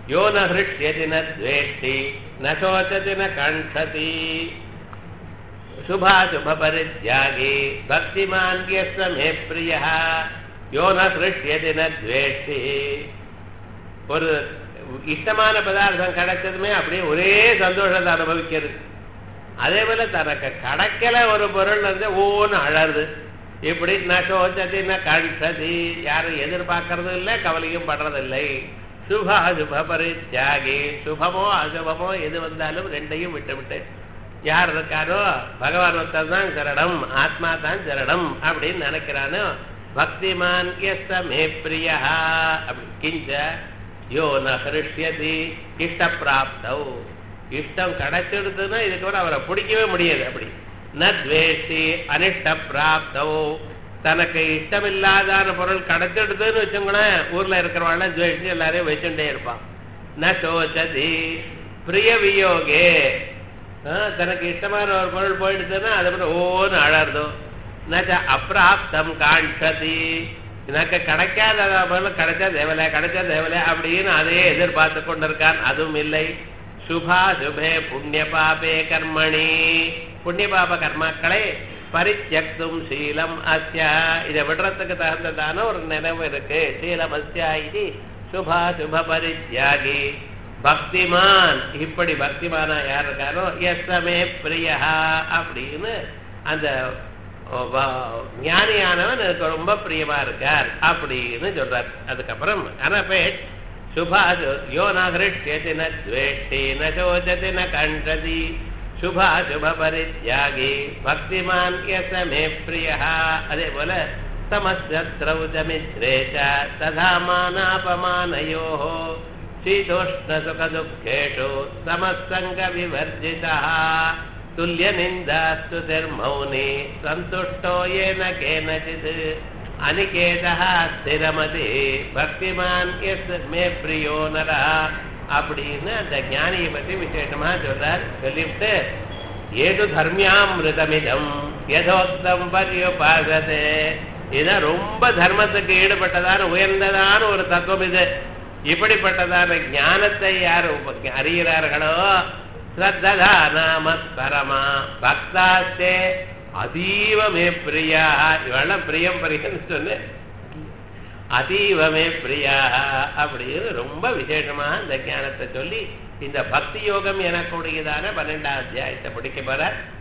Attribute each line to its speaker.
Speaker 1: யோ ந ஹிருஷ்யதி ந துவேஷ்டி ந சோச்சதி ந கண்டதி शुभाशुभपरित्यागी भक्तिमान् यस्य मे प्रियः யோ ந ஹிருஷ்யதி ந துவேஷ்டி ஒரு இஷ்டமான பதார்த்தம் கிடைச்சதுமே அப்படியே ஒரே சந்தோஷத்தை அனுபவிக்கிறது அதே போல தனக்கு கிடைக்கல ஒரு பொருள் வந்து ஓன்னு அழறது இப்படி ந சோச்சதி ந கண்டதி யாரும் எதிர்பார்க்கறதும் இல்லை கவலையும் படுறதில்லை சுபாசுப பரித்தியாகி சுபமோ அசுபமோ எது வந்தாலும் ரெண்டையும் விட்டு விட்டு யார் இருக்காரோ பகவான் ஒருத்தர் தான் சரணம் ஆத்மா தான் சரணம் அப்படின்னு நினைக்கிறானோ பக்திமான் எஸ் மே பிரியா அப்படி கிஞ்ச யோ ந ஹிருஷ்யதி இஷ்ட பிராப்தௌ இஷ்டம் கிடைச்சிடுதுன்னா இதுக்கு வரை அவரை பிடிக்கவே முடியாது அப்படி ந துவேஷ்டி அனிஷ்ட பிராப்தௌ தனக்கு இஷ்டமில்லாதான பொருள் கிடைச்சிடுதுன்னு வச்சுங்களேன் ஊர்ல இருக்கிறவாள் துவேஷ்டி எல்லாரையும் வச்சுட்டே இருப்பான் ந சோச்சதி பிரிய வியோகே ஆ, தனக்கு இஷ்டமான ஒரு பொருள் போயிடுதுன்னா அதை மட்டும் ஓன்னு அழறதோ நச்ச அப்பிராப்தம் காண்பதி எனக்கு கிடைக்காத பொருள் கிடைச்சா தேவலை கிடைச்சா தேவலை அப்படின்னு அதையே எதிர்பார்த்து கொண்டிருக்கான் அதுவும் இல்லை சுபா சுபே புண்ணிய பாபே கர்மணி புண்ணிய பாப கர்மாக்களை பரித்தியக்தும் சீலம் அஸ்யா இதை விடுறதுக்கு தகுந்ததான ஒரு நினைவு இருக்கு சீலம் அஸ்யா இது சுபா சுப பரித்தியாகி பக்திமான் இப்படி பக்திமானா யார் இருக்காரோ எஸ்ஸமே பிரியா அப்படின்னு அந்த வ- ஞானியானவன் எனக்கு ரொம்ப பிரியமா இருக்கார் அப்படின்னு சொல்றார் அதுக்கப்புறம் அனபேட் சுபா யோ நகிருஷ்யதி ந துவேஷ்டி ந சோச்சதி ந கண்டதி சுபா சுப பரித்யாகி பக்திமான் எஸ் மே பிரியா அதே போல சமஸ்திரௌஜமித்ரே ததா மானாபமானயோ சீதோஷ்ண சுக துக்கேஷு சமசங்க விவர்ஜிதா துல்லிய நிந்தாஸ்து திருமௌனி சந்துஷ்டோ ஏன கேனச்சித் அனிகேதः ஸ்திரமதி பக்திமான் எஸ் மே பிரியோ நரா அப்படின்னு அந்த ஞானியை பற்றி விசேஷமா சொல்றார் சொல்லிவிட்டு ஏது தர்மியாமிருதமிதம் யதோக்தம் பரியுபாசதே இதான் ரொம்ப தர்மத்துக்கு ஈடுபட்டதான உயர்ந்ததான ஒரு தத்துவம் இது இப்படிப்பட்டதான ஞானத்தை யார் உப- அறிகிறார்களோ ஸ்ரத்ததா நாம பரமா பக்தாஸ்தே அதீவமே பிரியா இவெல்லாம் பிரியம் பிரியன்னு சொன்ன அதீவமே பிரியா அப்படின்னு ரொம்ப விசேஷமா இந்த ஞானத்தை சொல்லி இந்த பக்தி யோகம் எனக்கூடியதான பன்னெண்டாம் அத்தியாயத்தை படிக்க போற